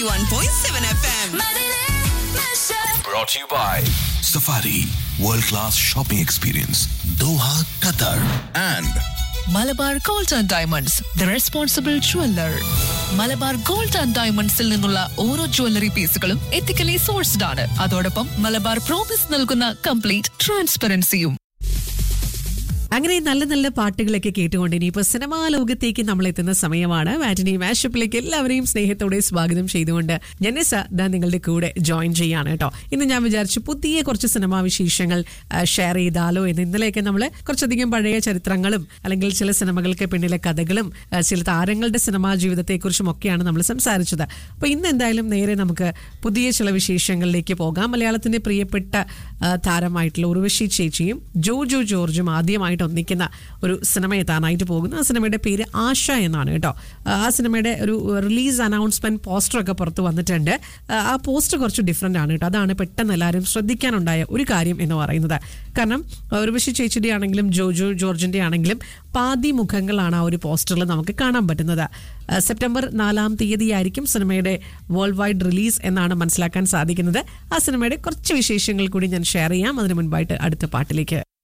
91.7 FM. Brought to you by Safari World Class Shopping Experience Doha, Qatar and Malabar Gold and Diamonds the responsible jeweller Malabar Gold and ഡയമണ്ട്സിൽ നിന്നുള്ള ഓരോ jewellery പീസുകളും ethically sourced ആണ് അതോടൊപ്പം Malabar promise നൽകുന്ന complete ട്രാൻസ്പെറൻസിയും അങ്ങനെ നല്ല നല്ല പാട്ടുകളൊക്കെ കേട്ടുകൊണ്ട് ഇനിയിപ്പോൾ സിനിമാ ലോകത്തേക്ക് നമ്മൾ എത്തുന്ന സമയമാണ് മാറ്റിനി മാഷപ്പിലേക്ക് എല്ലാവരെയും സ്നേഹത്തോടെ സ്വാഗതം ചെയ്തുകൊണ്ട് ജനസ ദാ നിങ്ങളുടെ കൂടെ ജോയിൻ ചെയ്യാണ് കേട്ടോ ഇന്ന് ഞാൻ വിചാരിച്ചു പുതിയ കുറച്ച് സിനിമാ വിശേഷങ്ങൾ ഷെയർ ചെയ്താലോ എന്ന് ഇന്നലെയൊക്കെ നമ്മൾ കുറച്ചധികം പഴയ ചരിത്രങ്ങളും അല്ലെങ്കിൽ ചില സിനിമകൾക്ക് പിന്നിലെ കഥകളും ആ, ചില താരങ്ങളുടെ സിനിമാ ജീവിതത്തെക്കുറിച്ചും ഒക്കെയാണ് നമ്മൾ സംസാരിച്ചത് അപ്പോൾ ഇന്ന് എന്തായാലും നേരെ നമുക്ക് പുതിയ ചില വിശേഷങ്ങളിലേക്ക് പോകാം മലയാളത്തിന്റെ പ്രിയപ്പെട്ട ആ, താരമായിട്ടുള്ള ഉർവശി ചേച്ചിയും ജോജോ ജോർജും ആദ്യമായിട്ട് ഒന്നിക്കുന്ന ഒരു സിനിമ എത്താനായിട്ട് പോകുന്നു ആ സിനിമയുടെ പേര് ആശ എന്നാണ് കേട്ടോ ആ സിനിമയുടെ ഒരു റിലീസ് അനൗൺസ്മെന്റ് പോസ്റ്റർ ഒക്കെ പുറത്ത് വന്നിട്ടുണ്ട് ആ പോസ്റ്റർ കുറച്ച് ഡിഫറെന്റ് ആണ് കേട്ടോ അതാണ് പെട്ടെന്ന് എല്ലാവരും ശ്രദ്ധിക്കാനുണ്ടായ ഒരു കാര്യം എന്ന് പറയുന്നത് കാരണം ഉർവശി ചേച്ചിയുടെ ആണെങ്കിലും ജോജോ ജോർജിന്റെ ആണെങ്കിലും പാതി മുഖങ്ങളാണ് ആ ഒരു പോസ്റ്ററിൽ നമുക്ക് കാണാൻ പറ്റുന്നത് ആ, സെപ്റ്റംബർ നാലാം തീയതിയായിരിക്കും സിനിമയുടെ വേൾഡ് വൈഡ് റിലീസ് എന്നാണ് മനസ്സിലാക്കാൻ സാധിക്കുന്നത് ആ സിനിമയുടെ കുറച്ച് വിശേഷങ്ങൾ കൂടി ഞാൻ ഷെയർ ചെയ്യാം അതിന് മുൻപായിട്ട് അടുത്ത പാട്ടിലേക്ക്